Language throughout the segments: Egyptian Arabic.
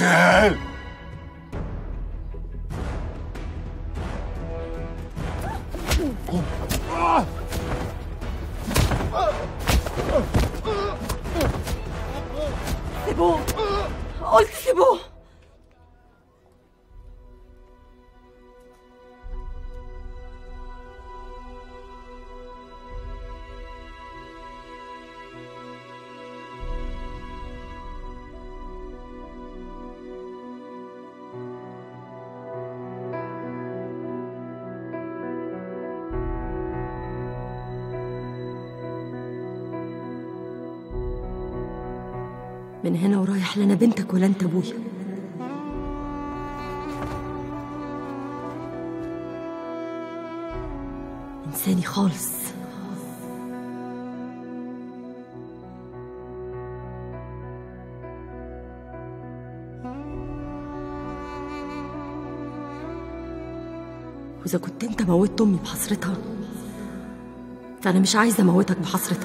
تعال سيبوه قلت سيبوه من هنا ورايح لا انا بنتك ولا انت ابويا انساني خالص واذا كنت انت موتت امي بحسرتها فانا مش عايزه اموتك بحسرتك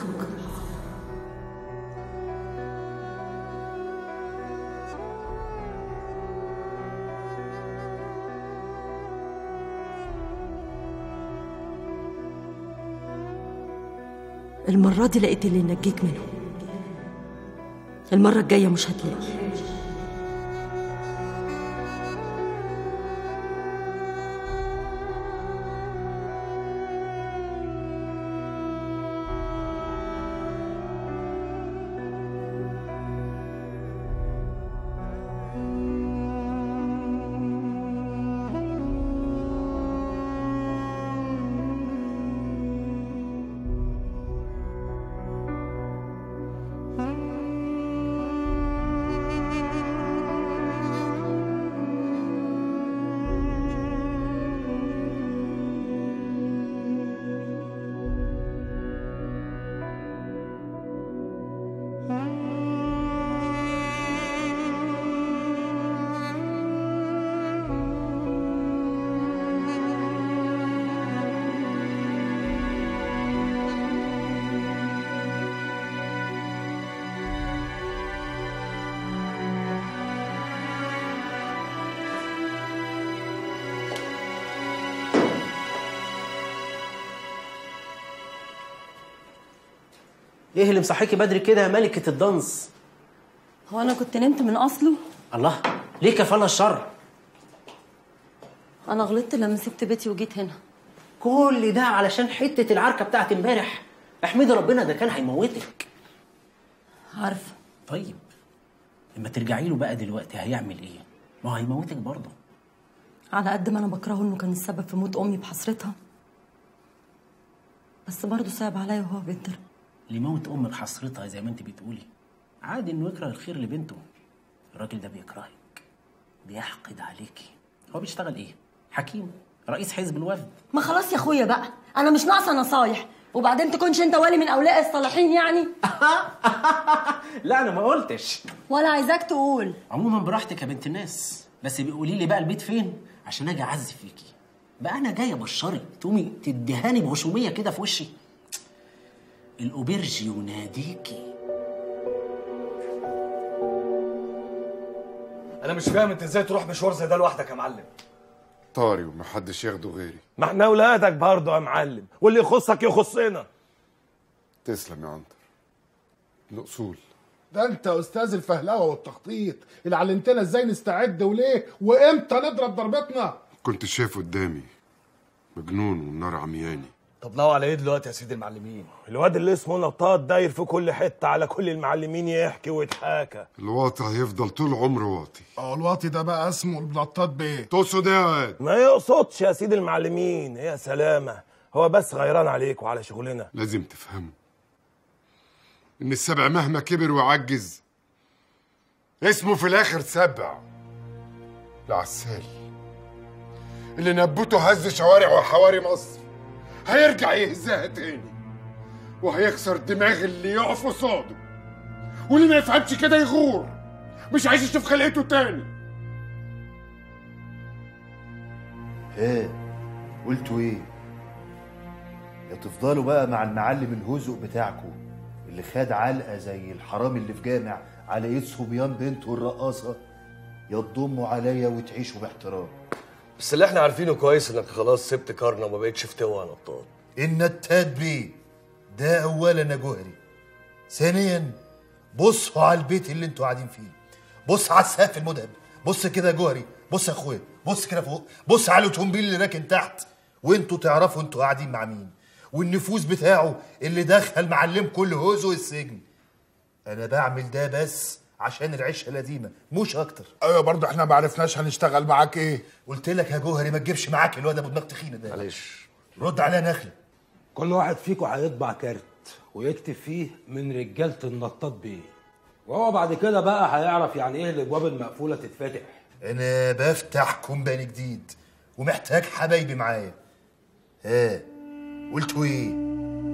المرة دي لقيت اللي ينجيك منه المرة الجاية مش هتلاقي ايه اللي مصحيكي بدري كده يا ملكة الدنس هو انا كنت نمت من اصله الله ليه كفانا الشر انا غلطت لما سبت بيتي وجيت هنا كل ده علشان حتة العركة بتاعت امبارح احمدي ربنا ده كان هيموتك عارفه طيب لما ترجعي له بقى دلوقتي هيعمل ايه ما هو هيموتك برضه على قد ما انا بكرهه انه كان السبب في موت امي بحسرتها بس برضه صعب عليا وهو بيتضرب اللي يموت امك حسرتها زي ما انت بتقولي عادي انه يكره الخير لبنته الراجل ده بيكرهك بيحقد عليكي هو بيشتغل ايه حكيم رئيس حزب الوفد ما خلاص يا اخويا بقى انا مش ناقصه نصايح وبعدين تكونش انت ولي من اولياء الصالحين يعني لا انا ما قلتش ولا عايزاك تقول عموما براحتك يا بنت الناس بس بيقولي لي بقى البيت فين عشان اجي اعزي فيكي بقى انا جايه بشري تقومي تدهاني بغشوميه كده في وشي الاوبرج يناديكي انا مش فاهم انت ازاي تروح مشوار زي ده لوحدك يا معلم طاري ومحدش ياخده غيري ما احنا اولادك برضه يا معلم واللي يخصك يخصنا تسلم يا عنتر الاصول ده انت استاذ الفهلوه والتخطيط اللي علمتنا ازاي نستعد وليه وامتى نضرب ضربتنا كنت شايف قدامي مجنون والنار عمياني طب ناوي على ايه دلوقتي يا سيدي المعلمين الواد اللي اسمه نطاط داير في كل حته على كل المعلمين يحكي ويتحاكى الواطي هيفضل طول عمره واطي اه الواطي ده بقى اسمه البلاطات بيه تقصد ايه يا واد ما يقصدش يا سيدي المعلمين يا سلامه هو بس غيران عليك وعلى شغلنا لازم تفهموا ان السبع مهما كبر وعجز اسمه في الاخر سبع العسال اللي نبوته هز شوارع وحواري مصر هيرجع يهزها تاني وهيكسر دماغ اللي يقف قصاده واللي ما يفهمش كده يغور مش عايز يشوف خلقته تاني ايه قلتوا ايه يا تفضلوا بقى مع المعلم الهزق بتاعكم اللي خد علقه زي الحرامي اللي في جامع على ايد صبيان بنته الرقاصه يا تضموا عليا وتعيشوا باحترام بس اللي احنا عارفينه كويس انك خلاص سبت كارنا وما بقتش فتوى على الابطال النتات بيه ده اولا يا جوهري ثانيا بصوا على البيت اللي انتوا قاعدين فيه بص على السقف المذهب بص كده يا جوهري بص يا اخويا بص كده فوق بص على الاوتومبيل اللي راكن تحت وانتوا تعرفوا انتوا قاعدين مع مين والنفوذ بتاعه اللي دخل معلمكم الهوزو السجن انا بعمل ده بس عشان العيشه القديمه مش اكتر ايوه برضه احنا ما عرفناش هنشتغل معاك ايه قلت لك يا جوهري ما تجيبش معاك الواد ابو دماغ تخينه ده معلش رد عليا نخله كل واحد فيكم هيطبع كارت ويكتب فيه من رجاله النطاط بيه وهو بعد كده بقى هيعرف يعني ايه الابواب المقفوله تتفتح انا بفتح كومباني جديد ومحتاج حبايبي معايا ها قلتوا ايه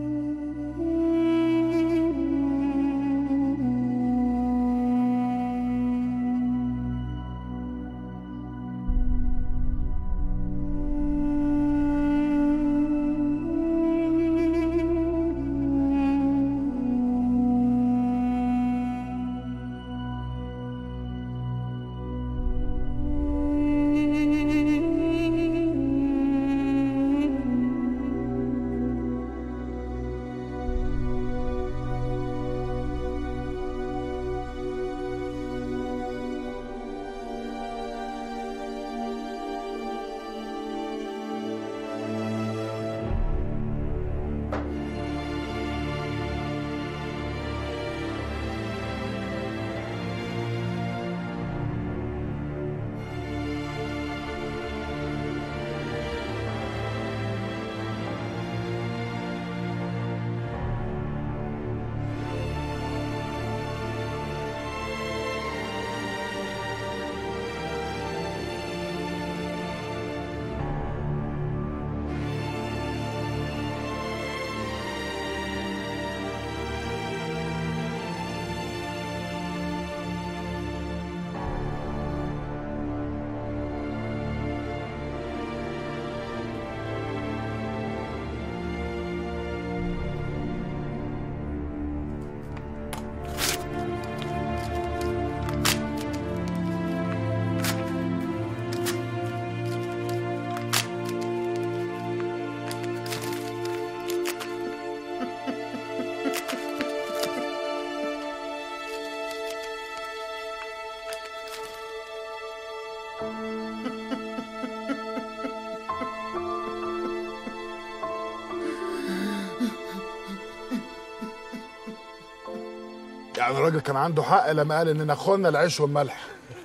يعني الراجل كان عنده حق لما قال اننا خلنا العيش والملح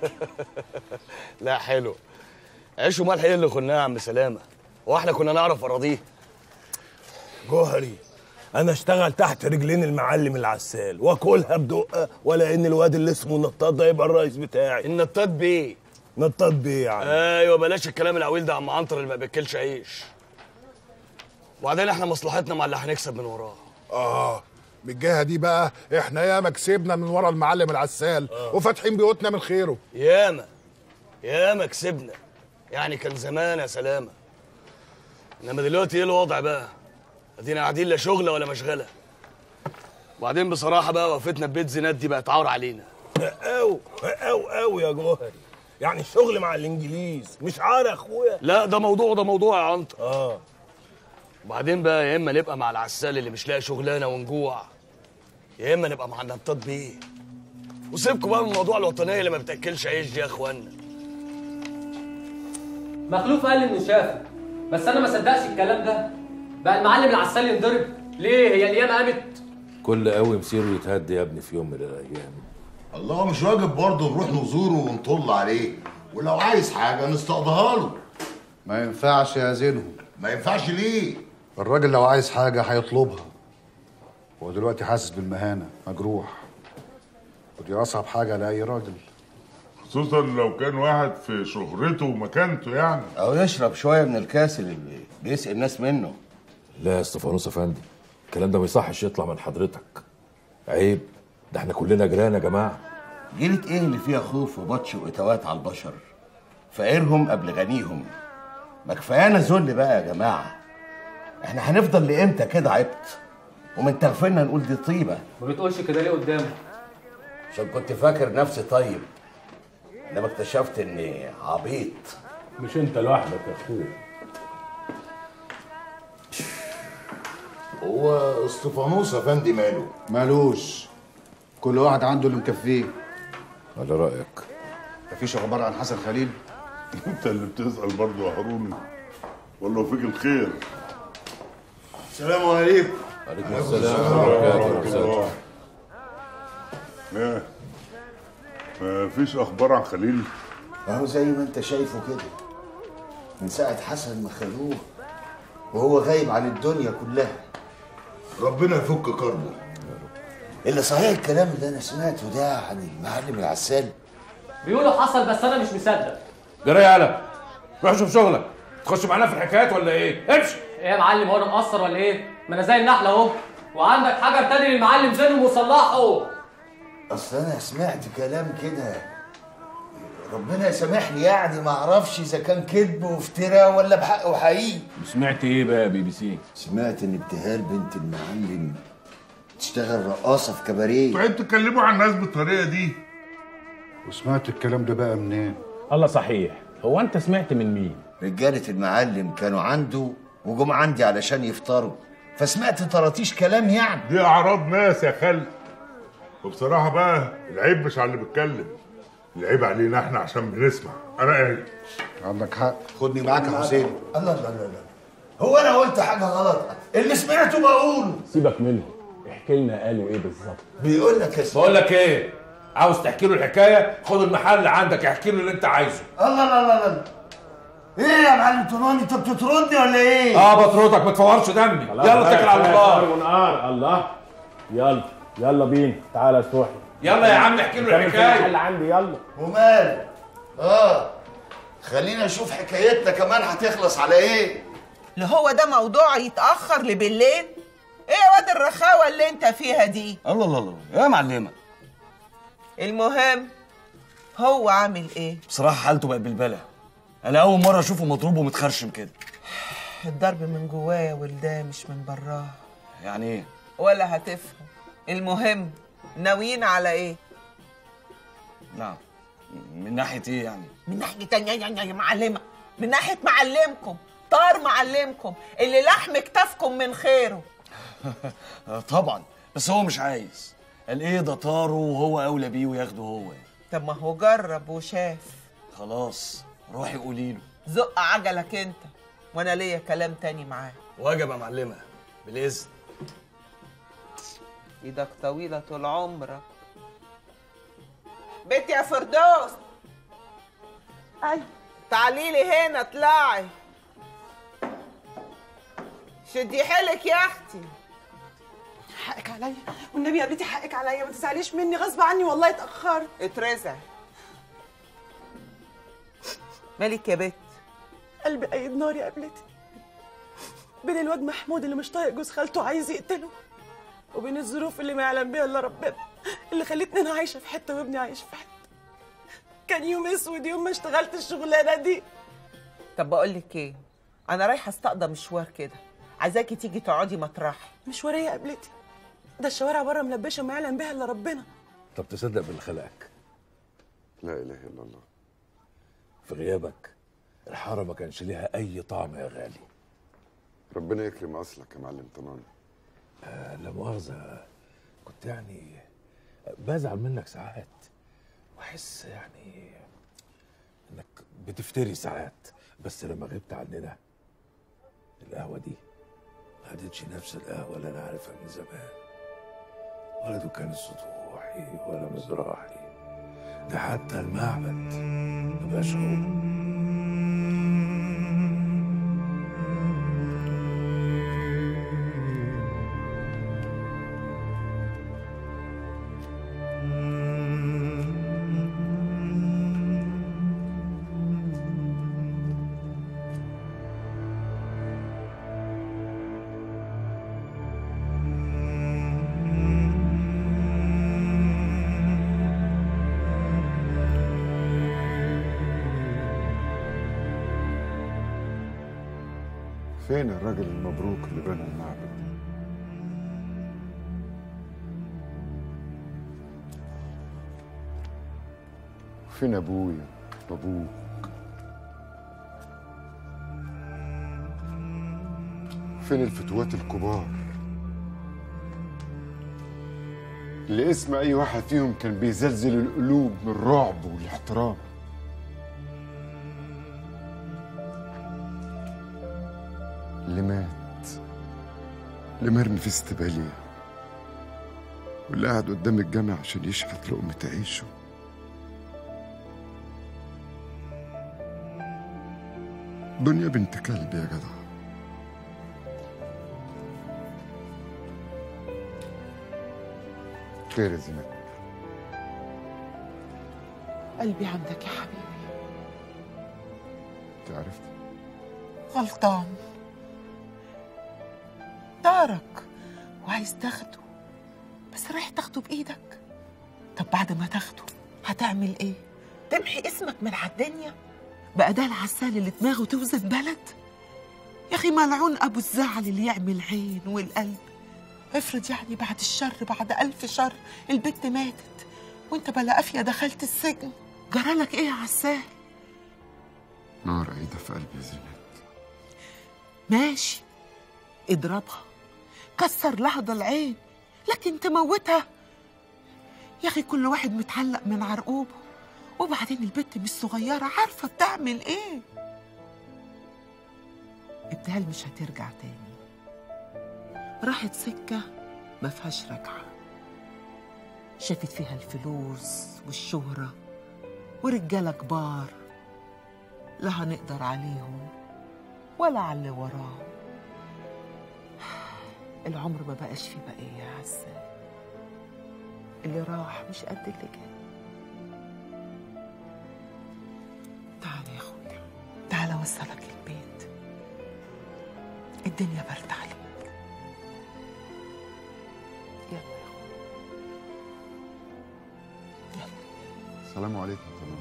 لا حلو عيش وملح ايه اللي خناه يا عم سلامه هو احنا كنا نعرف اراضيه جوهري انا اشتغل تحت رجلين المعلم العسال واكلها بدقه ولا ان الواد اللي اسمه نطاط ده يبقى الرئيس بتاعي النطاط بيه نطاط بيه يا عم ايوه بلاش الكلام العويل ده يا عم عنتر اللي ما بياكلش عيش وبعدين احنا مصلحتنا مع اللي هنكسب من وراه اه من الجهه دي بقى احنا ياما كسبنا من ورا المعلم العسال وفاتحين بيوتنا من خيره ياما ياما كسبنا يعني كان زمان يا سلامه انما دلوقتي ايه الوضع بقى ادينا قاعدين لا شغله ولا مشغله وبعدين بصراحه بقى وقفتنا ببيت زينات دي بقت عار علينا قوي قوي قوي يا جوهري يعني الشغل مع الانجليز مش عار يا اخويا لا ده موضوع ده موضوع يا عنتر اه وبعدين بقى يا اما نبقى مع العسال اللي مش لاقي شغلانه ونجوع يا اما نبقى مع النطاط بيه وسيبكم بقى من موضوع الوطنيه اللي ما بتاكلش عيش دي يا اخوانا مخلوف قال لي انه شافك بس انا ما صدقش الكلام ده بقى المعلم العسال ينضرب ليه هي الايام قامت كل قوي مصيره يتهد يا ابني في يوم من الايام الله مش واجب برضه نروح نزوره ونطل عليه ولو عايز حاجه نستقضيها له ما ينفعش يا زينهم ما ينفعش ليه الراجل لو عايز حاجة هيطلبها هو دلوقتي حاسس بالمهانة مجروح ودي أصعب حاجة لأي راجل خصوصا لو كان واحد في شهرته ومكانته يعني او يشرب شويه من الكاس اللي بي- بيسقي الناس منه لا يا استفانوس افندي الكلام ده ما يصحش يطلع من حضرتك عيب ده احنا كلنا جيران يا جماعه جيلة ايه اللي فيها خوف وبطش واتوات على البشر فقيرهم قبل غنيهم ما كفايانا ذل بقى يا جماعه احنا هنفضل لامتى كده عبط ومن تغفلنا نقول دي طيبه ما بتقولش كده ليه قدامه عشان كنت فاكر نفسي طيب انما اكتشفت اني عبيط مش انت لوحدك يا اخويا هو اسطفانوس افندي ماله مالوش كل واحد عنده اللي مكفيه على رايك مفيش اخبار عن حسن خليل انت اللي بتسال برضه يا هارون والله فيك الخير السلام عليكم عليكم السلام ورحمه الله ايه ما فيش اخبار عن خليل اهو زي ما انت شايفه كده من ساعة حسن ما خدوه وهو غايب عن الدنيا كلها ربنا يفك كربه الا صحيح الكلام اللي انا سمعته ده عن المعلم العسال بيقولوا حصل بس انا مش مصدق جري يالا روح شوف شغلك تخش معانا في الحكايات ولا ايه امشي ايه يا معلم هو انا مقصر ولا ايه ما انا زي النحله اهو وعندك حجر تاني للمعلم زين ومصلحه اصل انا سمعت كلام كده ربنا يسامحني يعني ما اعرفش اذا كان كذب وافتراء ولا بحق وحقيقي سمعت ايه بقى يا بي بي سي سمعت ان ابتهال بنت المعلم تشتغل رقاصه في كباريه انتوا عايزين تكلموا عن الناس بالطريقه دي وسمعت الكلام ده بقى منين الله صحيح هو انت سمعت من مين رجاله المعلم كانوا عنده وجم عندي علشان يفطروا فسمعت طراطيش كلام يعني دي اعراض ناس يا خل وبصراحه بقى العيب مش على اللي بيتكلم العيب علينا احنا عشان بنسمع انا قايل عندك حق خدني معاك يا حسين الله الله الله الله هو انا قلت حاجه غلط اللي سمعته بقوله سيبك منهم احكي لنا قالوا ايه بالظبط بيقول لك يا سيدي بقول لك ايه عاوز تحكي له الحكايه خد المحل عندك احكي له اللي انت عايزه الله الله الله الله ايه يا معلم طناني انت بتطردني ولا ايه؟ اه بطردك ما تفورش دمي يلا اتكل على الله ونقار الله يلا يلا بينا تعالى يا سوحي يلا يا عم احكي له الحكايه اللي عندي يلا ومال اه خلينا نشوف حكايتنا كمان هتخلص على ايه اللي هو ده موضوع يتأخر لبالليل ايه يا واد الرخاوة اللي انت فيها دي الله الله الله يا معلمه المهم هو عامل ايه بصراحه حالته بقت بالبلة انا اول مره اشوفه مضروب ومتخرشم كده الضرب من جواه يا ولداه مش من براه يعني ايه ولا هتفهم المهم ناويين على ايه نعم من ناحيه ايه يعني من ناحية تانية يا يا معلمة من ناحية معلمكم طار معلمكم اللي لحم كتافكم من خيره آه، طبعا بس هو مش عايز قال ايه ده طاره وهو اولى بيه وياخده هو طب ما هو جرب وشاف خلاص روحي قولي له زق عجلك انت وانا ليا كلام تاني معاه وجب يا معلمه بالاذن ايدك طويلة طول عمرك بنتي يا فردوس اي تعالي لي هنا اطلعي شدي حيلك يا اختي حقك عليا والنبي يا بنتي حقك عليا ما تزعليش مني غصب عني والله اتاخرت اترزع مالك يا بت قلبي قايد نار يا قبلتي بين الواد محمود اللي مش طايق جوز خالته عايز يقتله وبين الظروف اللي ما يعلم بيها الا ربنا اللي خلتني انا عايشه في حته وابني عايش في حته كان يوم اسود يوم ما اشتغلت الشغلانه دي طب بقول لك ايه انا رايحه استقضى مشوار كده عايزاكي تيجي تقعدي مطرحي مشواريه يا قبلتي ده الشوارع بره ملبشه وما يعلم بيها الا ربنا طب تصدق باللي خلقك لا اله الا الله في غيابك الحاره ما كانش ليها اي طعم يا غالي ربنا يكرم اصلك يا معلم طنان آه لا مؤاخذه كنت يعني بزعل منك ساعات واحس يعني انك بتفتري ساعات بس لما غبت عننا القهوه دي ما عادتش نفس القهوه اللي انا عارفها من زمان ولا دكان السطوحي ولا مزراحي ده حتى المعبد مبقاش هو فين الراجل المبروك اللي بنى المعبد فين ابويا وابوك فين الفتوات الكبار اللي اسم اي واحد فيهم كان بيزلزل القلوب من الرعب والاحترام اللي مات اللي مرمي في استباليه واللي قاعد قدام الجامع عشان يشحت لقمة عيشه دنيا بنت كلب يا جدع خير يا زينب قلبي عندك يا حبيبي انت عرفت غلطان دارك وعايز تاخده بس رايح تاخده بايدك طب بعد ما تاخده هتعمل ايه تمحي اسمك من على الدنيا بقى ده العسال اللي دماغه توزن بلد يا اخي ملعون ابو الزعل اللي يعمل عين والقلب افرض يعني بعد الشر بعد الف شر البنت ماتت وانت بلا قافيه دخلت السجن جرالك ايه يا عسال نار عيدة في قلبي يا زينب ماشي اضربها كسر لها ضلعين لكن تموتها يا اخي كل واحد متعلق من عرقوبه وبعدين البنت مش صغيرة عارفة بتعمل ايه ابتهال مش هترجع تاني راحت سكة ما فيهاش رجعة شافت فيها الفلوس والشهرة ورجالة كبار لا هنقدر عليهم ولا على اللي وراهم العمر ما بقاش فيه بقية يا عسل اللي راح مش قد اللي جاي تعال يا اخويا تعال اوصلك البيت الدنيا برد عليك يلا يا اخويا السلام عليكم تمام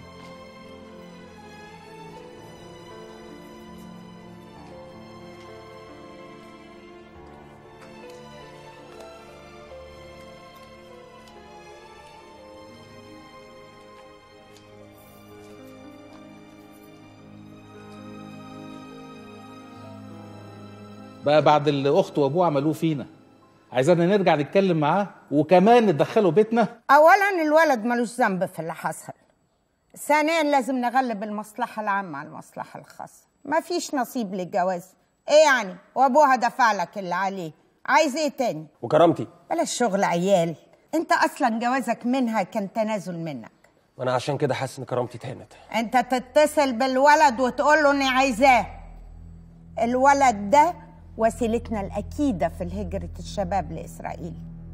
بقى بعد اللي اخته وابوه عملوه فينا عايزانا نرجع نتكلم معاه وكمان ندخله بيتنا اولا الولد ملوش ذنب في اللي حصل ثانيا لازم نغلب المصلحه العامه على المصلحه الخاصه مفيش نصيب للجواز ايه يعني وابوها دفع لك اللي عليه عايز ايه تاني وكرامتي بلاش شغل عيال انت اصلا جوازك منها كان تنازل منك وانا عشان كده حاسس ان كرامتي اتهانت انت تتصل بالولد وتقول له اني عايزاه الولد ده وسيلتنا الاكيده في الهجره الشباب لاسرائيل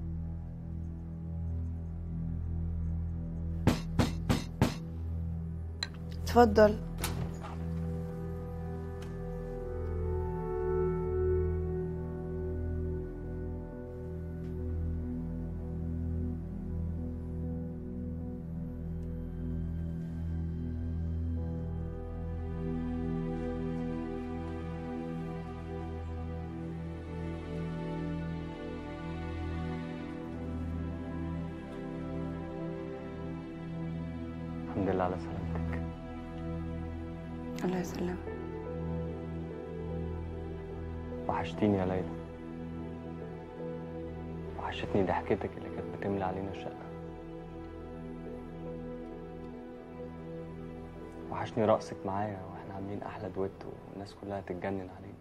اتفضل الحمد لله على سلامتك الله يسلمك وحشتيني يا ليلى وحشتني ضحكتك اللي كانت بتملى علينا الشقة وحشني رقصك معايا واحنا عاملين أحلى دويت والناس كلها تتجنن علينا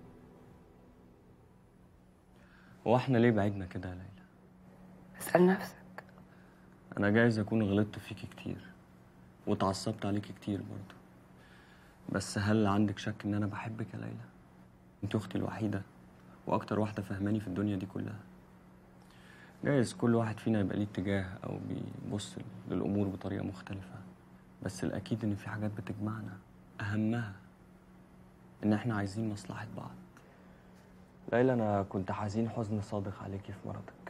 واحنا ليه بعدنا كده يا ليلى؟ اسأل نفسك أنا جايز أكون غلطت فيكي كتير واتعصبت عليكي كتير برضه بس هل عندك شك إن أنا بحبك يا ليلى؟ أنت أختي الوحيدة وأكتر واحدة فهماني في الدنيا دي كلها جايز كل واحد فينا يبقى ليه اتجاه أو بيبص للأمور بطريقة مختلفة بس الأكيد إن في حاجات بتجمعنا أهمها إن إحنا عايزين مصلحة بعض ليلى أنا كنت حزين حزن صادق عليكي في مرضك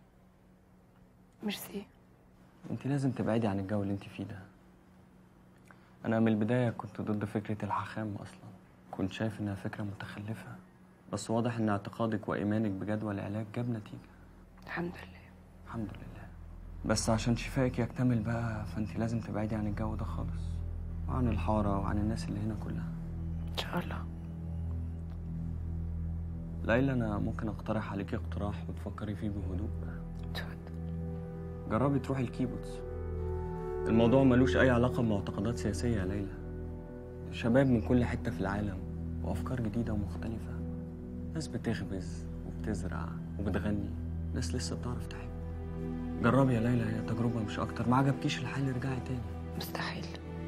ميرسي انت لازم تبعدي عن الجو اللي انت فيه ده انا من البدايه كنت ضد فكره الحاخام اصلا كنت شايف انها فكره متخلفه بس واضح ان اعتقادك وايمانك بجدوى العلاج جاب نتيجه الحمد لله الحمد لله بس عشان شفائك يكتمل بقى فانت لازم تبعدي عن الجو ده خالص وعن الحارة وعن الناس اللي هنا كلها ان شاء الله ليلى انا ممكن اقترح عليكي اقتراح وتفكري فيه بهدوء جربي تروحي الكيبوتس الموضوع ملوش اي علاقة بمعتقدات سياسية يا ليلى شباب من كل حتة في العالم وافكار جديدة ومختلفة ناس بتخبز وبتزرع وبتغني ناس لسه بتعرف تحب جربي يا ليلى هي تجربة مش اكتر ما عجبكيش الحال ارجعي تاني مستحيل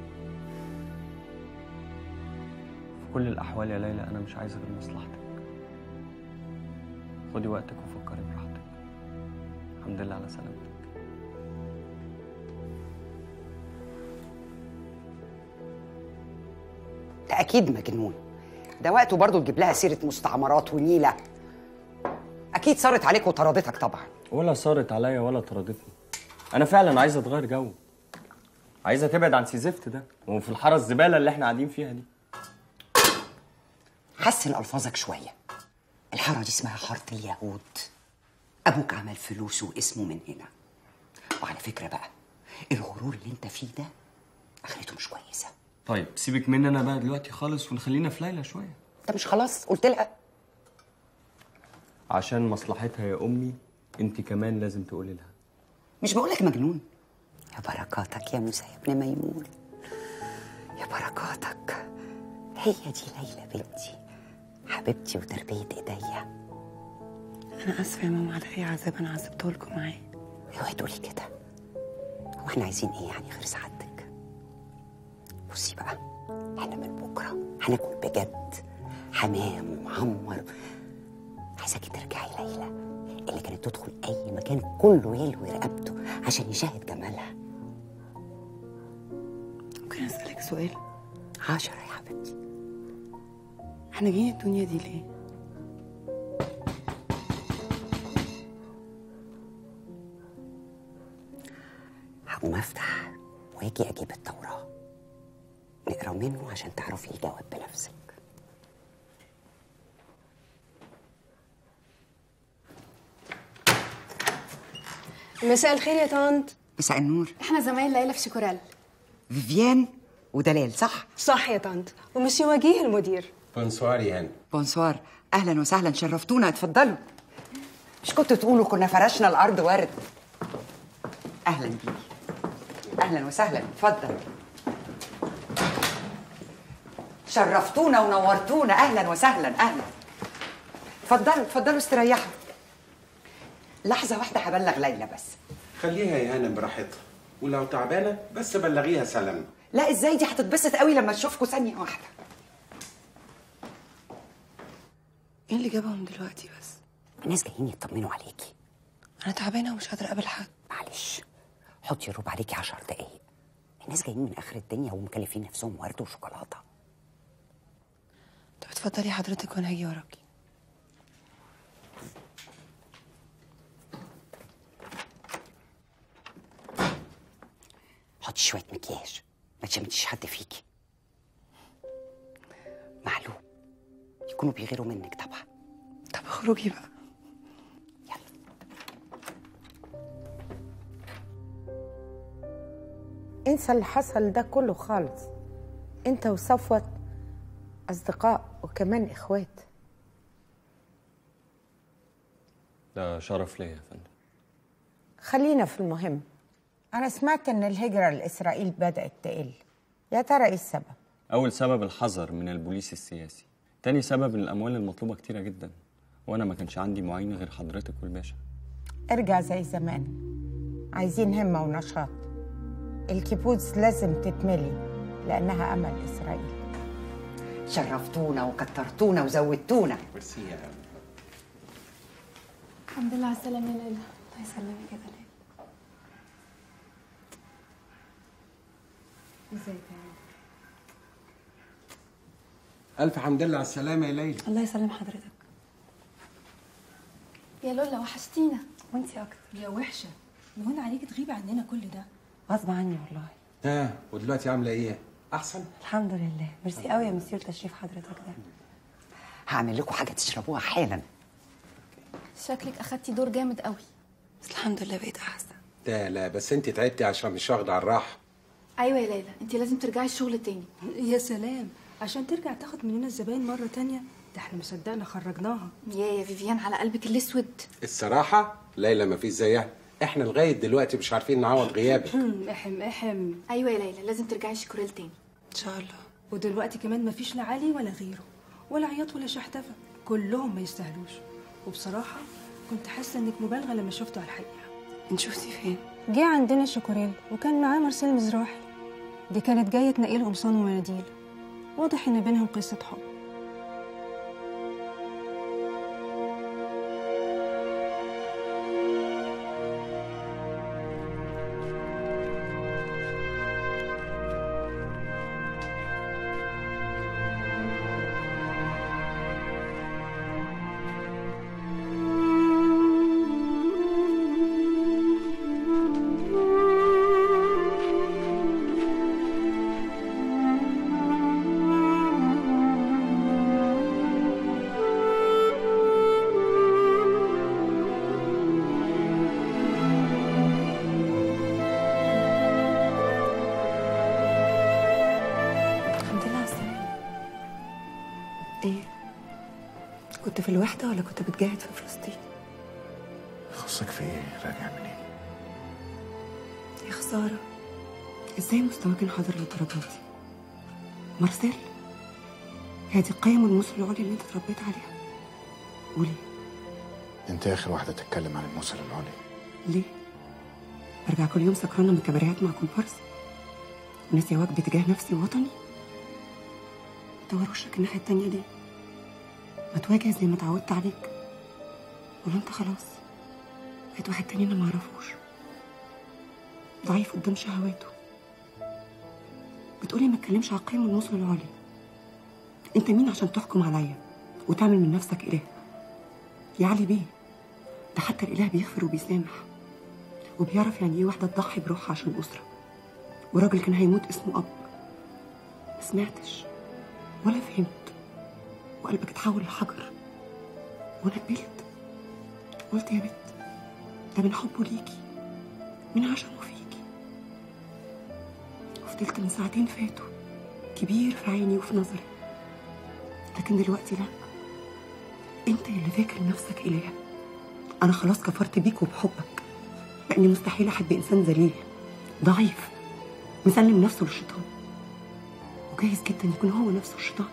في كل الأحوال يا ليلى أنا مش عايز غير مصلحتك خدي وقتك وفكري براحتك الحمد لله على سلامتك ده اكيد مجنون ده وقته برضه تجيب لها سيره مستعمرات ونيله اكيد صارت عليك وطردتك طبعا ولا صارت عليا ولا طردتني أنا فعلا عايز أتغير جو عايزة تبعد عن سيزفت ده وفي الحارة الزبالة اللي احنا قاعدين فيها دي حسن الفاظك شويه الحاره دي اسمها حاره اليهود ابوك عمل فلوسه واسمه من هنا وعلى فكره بقى الغرور اللي انت فيه ده اخرته مش كويسه طيب سيبك مني أنا بقى دلوقتي خالص ونخلينا في ليلى شوية انت مش خلاص قلت لها عشان مصلحتها يا أمي أنت كمان لازم تقولي لها مش بقولك مجنون يا بركاتك يا موسى يا ابن ميمون يا بركاتك هي دي ليلى بنتي حبيبتي وتربية ايديا انا اسفه يا ماما على اي عذاب انا عذبته لكم معايا اوعي تقولي كده هو احنا عايزين ايه يعني غير سعادتك بصي بقى احنا من بكره هناكل بجد حمام ومعمر عايزاكي ترجعي ليلى اللي كانت تدخل اي مكان كله يلوي رقبته عشان يشاهد جمالها ممكن اسالك سؤال عشرة يا حبيبتي احنا جايين الدنيا دي ليه هقوم افتح واجي اجيب التوراة نقرا منه عشان تعرفي الجواب بنفسك مساء الخير يا طنط مساء النور احنا زمايل ليلى في شيكورال فيفيان ودلال صح؟ صح يا طنط ومسيو وجيه المدير بونسوار يا هاني بونسوار اهلا وسهلا شرفتونا اتفضلوا مش كنتوا تقولوا كنا فرشنا الارض ورد اهلا بيكي اهلا وسهلا اتفضل شرفتونا ونورتونا اهلا وسهلا اهلا اتفضلوا اتفضلوا استريحوا لحظه واحده هبلغ ليلى بس خليها يا هانم براحتها ولو تعبانه بس بلغيها سلامنا لا ازاي دي هتتبسط قوي لما تشوفكوا ثانيه واحده ايه اللي جابهم دلوقتي بس الناس جايين يطمنوا عليكي انا تعبانه ومش قادره اقابل حد معلش حطي الروب عليكي عشر دقايق الناس جايين من اخر الدنيا ومكلفين نفسهم ورد وشوكولاته طب اتفضلي حضرتك وانا هاجي وراكي حطي شويه مكياج ما تشمتيش حد فيكي معلوم يكونوا بيغيروا منك طبعا طب اخرجي بقى انسى اللي حصل ده كله خالص انت وصفوت اصدقاء وكمان اخوات ده شرف ليا يا فندم خلينا في المهم انا سمعت ان الهجرة لاسرائيل بدأت تقل يا ترى ايه السبب أول سبب الحذر من البوليس السياسي تاني سبب إن الأموال المطلوبة كتيرة جدا وأنا ما كانش عندي معين غير حضرتك والباشا ارجع زي زمان عايزين همة ونشاط الكيبوتز لازم تتملي لانها امل اسرائيل شرفتونا وكترتونا وزودتونا ميرسي يا هانم الحمد لله على السلامه يا ليلى الله يسلمك يا دلال ازيك يا الف حمد لله على السلامه يا ليلى الله يسلم حضرتك يا لولا وحشتينا وانتي اكتر يا وحشه وهنا عليكي تغيبي عننا كل ده غصب عني والله ها ودلوقتي عامله ايه احسن الحمد لله ميرسي قوي يا مسير تشريف حضرتك ده هعمل لكم حاجه تشربوها حالا شكلك اخدتي دور جامد قوي بس الحمد لله بقيت احسن لا لا بس انت تعبتي عشان مش واخده على الراحه ايوه يا ليلى انت لازم ترجعي الشغل تاني يا سلام عشان ترجع تاخد مننا الزباين مرة تانية ده احنا ما صدقنا خرجناها يا يا فيفيان على قلبك الاسود الصراحه ليلى ما فيش زيها احنا لغايه دلوقتي مش عارفين نعوض غيابك احم احم ايوه يا ليلى لازم ترجعي شكوريل تاني ان شاء الله ودلوقتي كمان ما فيش لا علي ولا غيره ولا عياط ولا شحتفة كلهم ما يستاهلوش وبصراحة كنت حاسة انك مبالغة لما شفته على الحقيقة انت شفتي فين جه عندنا شوكوريل وكان معاه مارسيل مزراحي دي كانت جاية تنقله قمصان ومناديل واضح ان بينهم قصة حب الحمد لله على السلامة ايه كنت في الوحدة ولا كنت بتجاهد في فلسطين خصك في ايه راجع منين يا خسارة ازاي مستواك انحدر للدرجة دي مارسيل هي دي القيم والمثل العليا اللي انت اتربيت عليها وليه انت اخر واحده تتكلم عن المثل العليا ليه برجع كل يوم سكرانة من كباريهات مع كومبارس وناسي واجبي تجاه نفسي ووطني دور وشك الناحية التانية ليه ما تواجه زي ما اتعودت عليك ولا انت خلاص بقيت واحد تاني انا معرفوش ضعيف قدام شهواته بتقولي ما اتكلمش على القيم والمثل العليا انت مين عشان تحكم عليا وتعمل من نفسك اله يا علي بيه ده حتى الاله بيغفر وبيسامح وبيعرف يعني ايه واحده تضحي بروحها عشان اسره وراجل كان هيموت اسمه اب ما سمعتش ولا فهمت وقلبك اتحول لحجر وانا قبلت قلت يا بت ده من حبه ليكي من عشمه فيكي وفضلت من ساعتين فاتوا كبير في عيني وفي نظري لكن دلوقتي لا انت اللي فاكر نفسك اله انا خلاص كفرت بيك وبحبك لاني مستحيل احب انسان ذليل ضعيف مسلم نفسه للشيطان وجايز جدا يكون هو نفسه الشيطان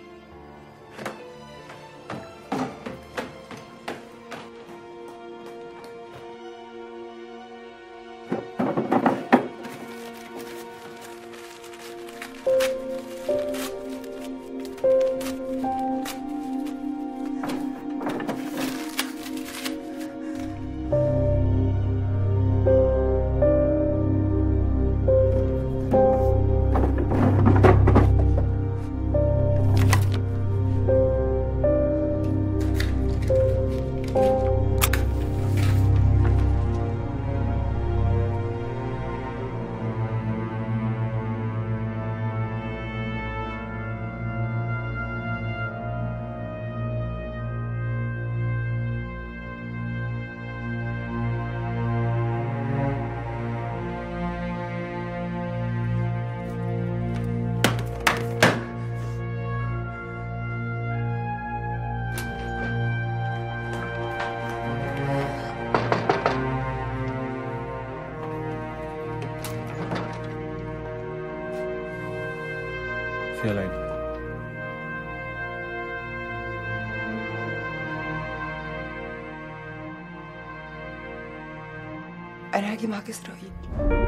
فيها ليلى انا هاجي معاك اسرائيل